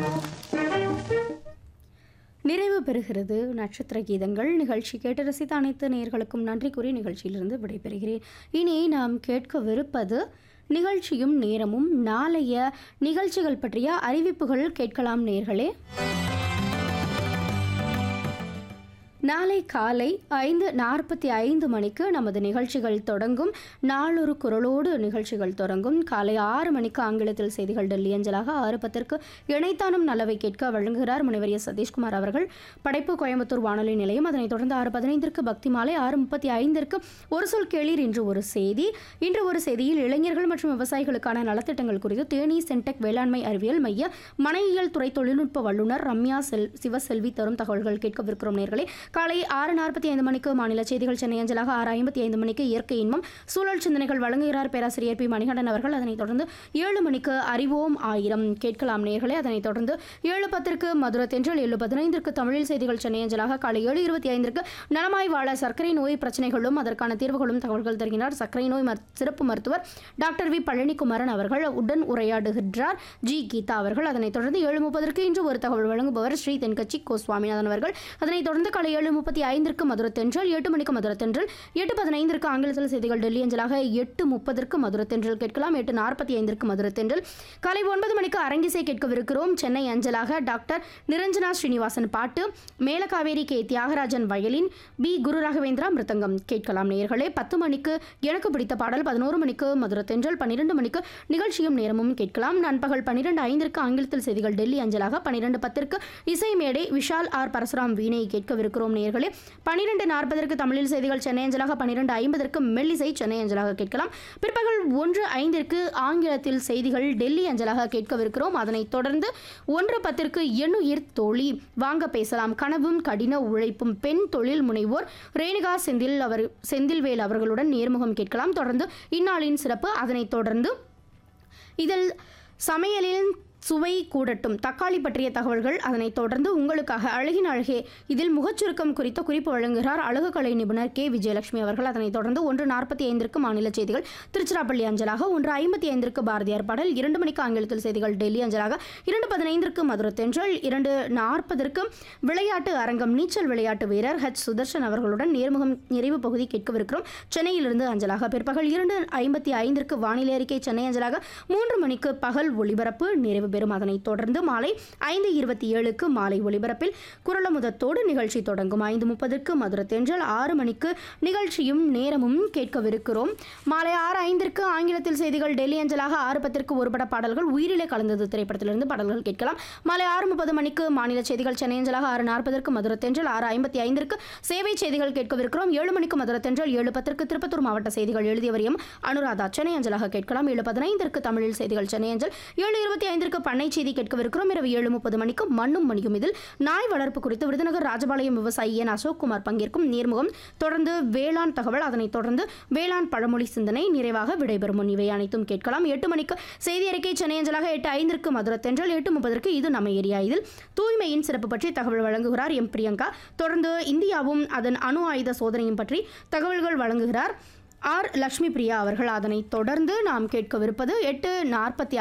நிறைவு பெறுகிறது நட்சத்திர கீதங்கள் நிகழ்ச்சி கேட்டு ரசித்த அனைத்து நேயர்களுக்கும் நன்றி கூறி நிகழ்ச்சியிலிருந்து விடைபெறுகிறேன் இனி நாம் கேட்கவிருப்பது நிகழ்ச்சியும் நேரமும் நாளைய நிகழ்ச்சிகள் பற்றிய அறிவிப்புகள் கேட்கலாம் நேர்களே நாளை காலை ஐந்து நாற்பத்தி ஐந்து மணிக்கு நமது நிகழ்ச்சிகள் தொடங்கும் நாளொரு குரலோடு நிகழ்ச்சிகள் தொடங்கும் காலை ஆறு மணிக்கு ஆங்கிலத்தில் செய்திகள் டெல்லி அஞ்சலாக ஆறு பத்திற்கு இணைத்தானும் நல்லவை கேட்க வழங்குகிறார் முனைவர் எஸ் சதீஷ்குமார் அவர்கள் படைப்பு கோயம்புத்தூர் வானொலி நிலையம் அதனைத் தொடர்ந்து ஆறு பதினைந்திற்கு பக்தி மாலை ஆறு முப்பத்தி ஐந்திற்கு ஒரு சொல் கேளீர் இன்று ஒரு செய்தி இன்று ஒரு செய்தியில் இளைஞர்கள் மற்றும் விவசாயிகளுக்கான நலத்திட்டங்கள் குறித்து தேனி சென்டெக் வேளாண்மை அறிவியல் மைய மனையியல் துறை தொழில்நுட்ப வல்லுநர் ரம்யா செல் சிவசெல்வி தரும் தகவல்கள் கேட்கவிருக்கிறோம் நேர்களே காலை ஆறு நாற்பத்தி ஐந்து மணிக்கு மாநில செய்திகள் சென்னை அஞ்சலாக ஆறு ஐம்பத்தி ஐந்து மணிக்கு இயற்கை இன்பம் சூழல் சிந்தனைகள் வழங்குகிறார் பேராசிரியர் பி மணிகண்டன் அவர்கள் அதனைத் தொடர்ந்து ஏழு மணிக்கு அறிவோம் ஆயிரம் கேட்கலாம் நேர்களே அதனைத் தொடர்ந்து ஏழு பத்திற்கு மதுரை தென்றல் ஏழு பதினைந்திற்கு தமிழில் செய்திகள் சென்னை அஞ்சலாக காலை ஏழு இருபத்தி ஐந்திற்கு நலமாய் வாழ சர்க்கரை நோய் பிரச்சனைகளும் அதற்கான தீர்வுகளும் தகவல்கள் தருகிறார் சர்க்கரை நோய் மரு- சிறப்பு மருத்துவர் டாக்டர் வி பழனிக்குமாரன் அவர்கள் உடன் உரையாடுகின்றார் ஜி கீதா அவர்கள் அதனைத் தொடர்ந்து ஏழு முப்பதற்கு இன்று ஒரு தகவல் வழங்குபவர் ஸ்ரீ தென்கட்சி கோ சுவாமிநாதன் அவர்கள் அதனைத் தொடர்ந்து காலை ஏழு முப்பத்தி ஐந்திற்கு மதுரை தென்றல் எட்டு மணிக்கு மதுரை தென்றல் எட்டு பதினைந்திற்கு ஆங்கிலத்தில் செய்திகள் டெல்லி அஞ்சலாக எட்டு முப்பதற்கு மதுரை தென்றல் கேட்கலாம் எட்டு நாற்பத்தி ஐந்திற்கு மதுரை தென்றல் காலை ஒன்பது மணிக்கு அரங்கிசை கேட்கவிருக்கிறோம் சென்னை அஞ்சலாக டாக்டர் நிரஞ்சனா ஸ்ரீனிவாசன் பாட்டு Melakaveri K Thyagarajan violin B Guru Raghavendra mridangam கேட்கலாம் நேயர்களே பத்து மணிக்கு எனக்கு பிடித்த பாடல் பதினோரு மணிக்கு மதுரை தென்றல் பன்னிரெண்டு மணிக்கு நிகழ்ச்சியும் நேரமும் கேட்கலாம் நண்பகல் பன்னிரெண்டு ஐந்திற்கு ஆங்கிலத்தில் செய்திகள் டெல்லி அஞ்சலாக பன்னிரெண்டு பத்திற்கு இசை மேடை விஷால் ஆர் பரசுராம் வீணை கேட்கவிருக்கிறோம் நேயர்களே பன்னிரெண்டு நாற்பதற்கு தமிழில் செய்திகள் சென்னை அஞ்சலாக பன்னிரெண்டு ஐம்பதற்கு மெல்லிசை சென்னை அஞ்சலாக கேட்கலாம் பிற்பகல் ஒன்று ஐந்திற்கு ஆங்கிலத்தில் செய்திகள் டெல்லி அஞ்சலாக கேட்கவிருக்கிறோம் அதனைத் தொடர்ந்து ஒன்று பத்திற்கு எண்ணுயிர் தோழி வாங்க பேசலாம் கனவும் கடின உழைப்பும் பெண் தொழில் முனைவோர் ரேணுகா செந்தில் அவர் செந்தில்வேல் அவர்களுடன் நேர்முகம் கேட்கலாம் தொடர்ந்து இந்நாளின் சிறப்பு அதனைத் தொடர்ந்து இதில் சமையலில் சுவை கூடட்டும் தக்காளி பற்றிய தகவல்கள் அதனைத் தொடர்ந்து உங்களுக்காக அழகின் அழகே இதில் முகச்சுருக்கம் குறித்த குறிப்பு வழங்குகிறார் அழகுக்கலை நிபுணர் கே விஜயலட்சுமி அவர்கள் அதனைத் தொடர்ந்து ஒன்று நாற்பத்தி ஐந்திற்கு மாநில செய்திகள் திருச்சிராப்பள்ளி அஞ்சலாக ஒன்று ஐம்பத்தி ஐந்திற்கு பாரதியார் பாடல் இரண்டு மணிக்கு ஆங்கிலத்தில் செய்திகள் டெல்லி அஞ்சலாக இரண்டு பதினைந்திற்கு மதுரை தென்றல் இரண்டு நாற்பதற்கு விளையாட்டு அரங்கம் நீச்சல் விளையாட்டு வீரர் ஹெச் சுதர்ஷன் அவர்களுடன் நேர்முகம் நிறைவு பகுதி கேட்கவிருக்கிறோம் சென்னையிலிருந்து அஞ்சலாக பிற்பகல் இரண்டு ஐம்பத்தி ஐந்திற்கு வானிலை அறிக்கை சென்னை அஞ்சலாக மூன்று மணிக்கு பகல் ஒளிபரப்பு நிறைவு பெறும் அதனைத் தொடர்ந்து மாலை ஐந்து இருபத்தி ஏழுக்கு மாலை ஒளிபரப்பில் குரலமுதத்தோடு நிகழ்ச்சி தொடங்கும் ஐந்து முப்பதுக்கு மதுரை தென்றல் ஆறு மணிக்கு நிகழ்ச்சியும் நேரமும் கேட்கவிருக்கிறோம் மாலை ஆறு ஐந்திற்கு ஆங்கிலத்தில் செய்திகள் டெல்லி அஞ்சலாக ஆறு பத்திற்கு ஒருபட பாடல்கள் உயிரிலே கலந்தது திரைப்படத்திலிருந்து பாடல்கள் கேட்கலாம் மாலை ஆறு முப்பது மணிக்கு மாநில செய்திகள் சென்னை அஞ்சலாக ஆறு நாற்பதற்கு மதுரை தென்றல் ஆறு ஐம்பத்தி ஐந்திற்கு சேவை செய்திகள் கேட்கவிருக்கிறோம் ஏழு மணிக்கு மதுரை தென்றல் ஏழு பத்திற்கு திருப்பத்தூர் மாவட்ட செய்திகள் எழுதியவரையும் அனுராதா சென்னை அஞ்சலாக கேட்கலாம் ஏழு பதினைந்திற்கு தமிழில் செய்திகள் சென்னை அஞ்சல் ஏழு இருபத்தி ஐந்திற்கு பண்ணை செய்தி கேட்கவிருக்கிறோம் இரவு ஏழு முப்பது மணிக்கு மண்ணும் மணியும் இதில் நாய் வளர்ப்பு குறித்து விருதுநகர் ராஜபாளையம் விவசாயி என் அசோக்குமார் பங்கேற்கும் நேர்முகம் தொடர்ந்து வேளாண் தகவல் அதனைத் தொடர்ந்து வேளாண் பழமொழி சிந்தனை நிறைவாக விடைபெறும் முன் இவை அனைத்தும் கேட்கலாம் எட்டு மணிக்கு செய்தி அறிக்கை சென்னை அஞ்சலாக எட்டு ஐந்திற்கு மதுரை தென்றல் எட்டு முப்பதற்கு இது நம்ம ஏரியா இதில் தூய்மையின் சிறப்பு பற்றி தகவல் வழங்குகிறார் எம் பிரியங்கா தொடர்ந்து இந்தியாவும் அதன் அணு ஆயுத சோதனையும் பற்றி தகவல்கள் வழங்குகிறார் ஆர் லக்ஷ்மி பிரியா அவர்கள் அதனைத் தொடர்ந்து நாம் கேட்கவிருப்பது எட்டு நாற்பத்தி